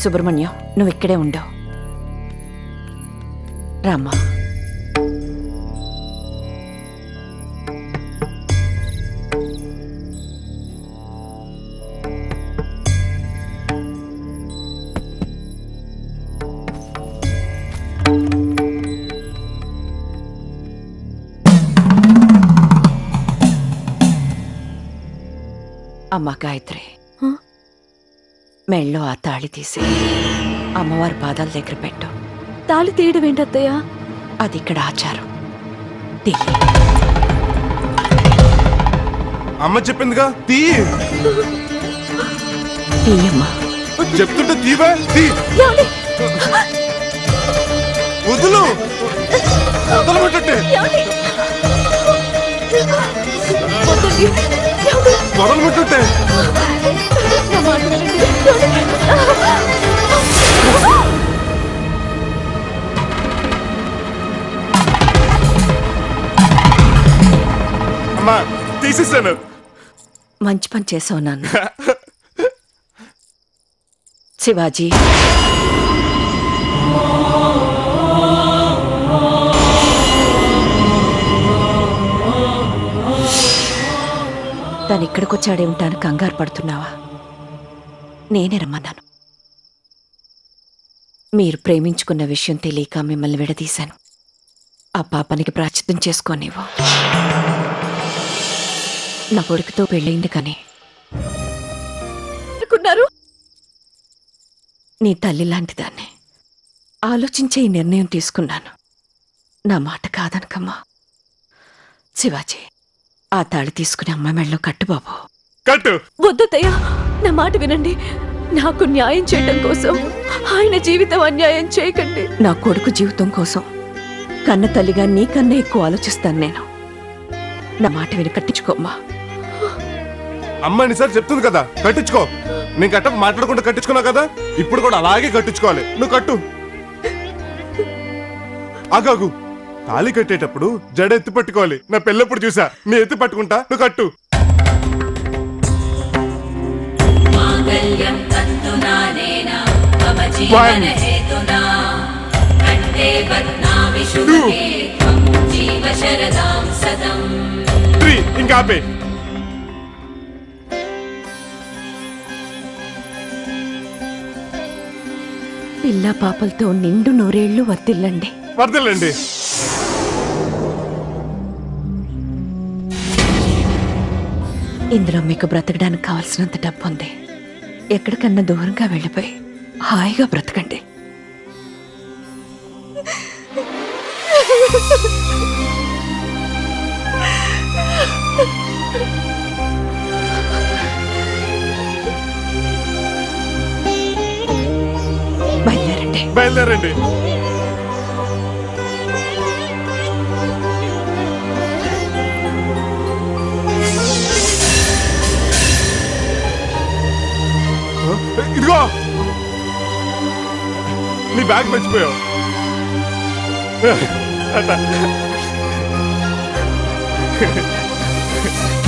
సుబ్రహ్మణ్యం నువ్వు ఇక్కడే ఉండవు రామ్మా అమ్మా గాయత్రి హ? మెళ్ళో ఆ తాళి తీసి అమ్మవారి పాదాల దగ్గర పెట్టు తాళి తీయడం ఏంటత్తయ్య అది ఇక్కడ ఆచారం తీయి అమ్మ చెప్పిందిగా తీ తీయమ్మా చెప్తుంటే తీవే తీ ఏమండి? వదులు వదలబెట్టే ఏమండి? వద్దండి. ఏమండి? వదలబెట్టే నా మాట వినండి. ఏమండి? అమ్మా తీసేసాను మంచి పని చేసావు నాన్న శివాజీ తను ఇక్కడికి వచ్చాడే ఉంటాను కంగారు పడుతున్నావా నేనే రమ్మన్నాను మీరు ప్రేమించుకున్న విషయం తెలియక మిమ్మల్ని విడదీశాను ఆ పాపనికి ప్రాచిత్యం చేసుకోనివ్వు నా కొడుకుతో పెళ్ళైంది కానీ అనుకున్నారు నీ తల్లి లాంటి దాన్ని ఆలోచించే ఈ నిర్ణయం తీసుకున్నాను నా మాట కాదనకమ్మా శివాజీ ఆ తాళి తీసుకుని అమ్మ మెళ్ళలో కట్టు బాబు కట్టు వద్దతయ్య నా మాట వినండి నాకు న్యాయం చేయటం కోసం ఆయన జీవితం అన్యాయం చేయకండి నా కొడుకు జీవితం కోసం కన్న తల్లిగా నీకన్నా ఎక్కువ ఆలోచిస్తాను నేను నా మాట విని కట్టించుకోమ్మా అమ్మ ఎన్నిసార్లు చెప్తుంది కదా కట్టించుకో నేను కట్ట మాట్లాడకుండా కట్టించుకున్నావు కదా ఇప్పుడు కూడా అలాగే కట్టించుకోవాలి నువ్వు కట్టు ఆగాగు తాళి కట్టేటప్పుడు జడ ఎత్తి పట్టుకోవాలి నా పెళ్ళప్పుడు చూసా నీ ఎత్తి పట్టుకుంటా నువ్వు కట్టు माङ्गल्यं तन्तुनानेन मम One. जीवनहेतुना कण्ठे बध्नामि शुभगे त्वं जीव शरदां सदम् త్రీ ఇంకా ఆపే పిల్ల పాపలతో నిండు నూరేళ్లు వర్తిల్లండి వర్దలండి ఇందులో మీకు బ్రతకడానికి కావాల్సినంత డబ్బు ఉంది ఎక్కడికన్నా దూరంగా వెళ్ళిపోయి హాయిగా బ్రతకండి బయలుదేరండి బయలుదేరండి ఇదిగో నీ బ్యాగ్ మర్చిపోయావు అట్ట.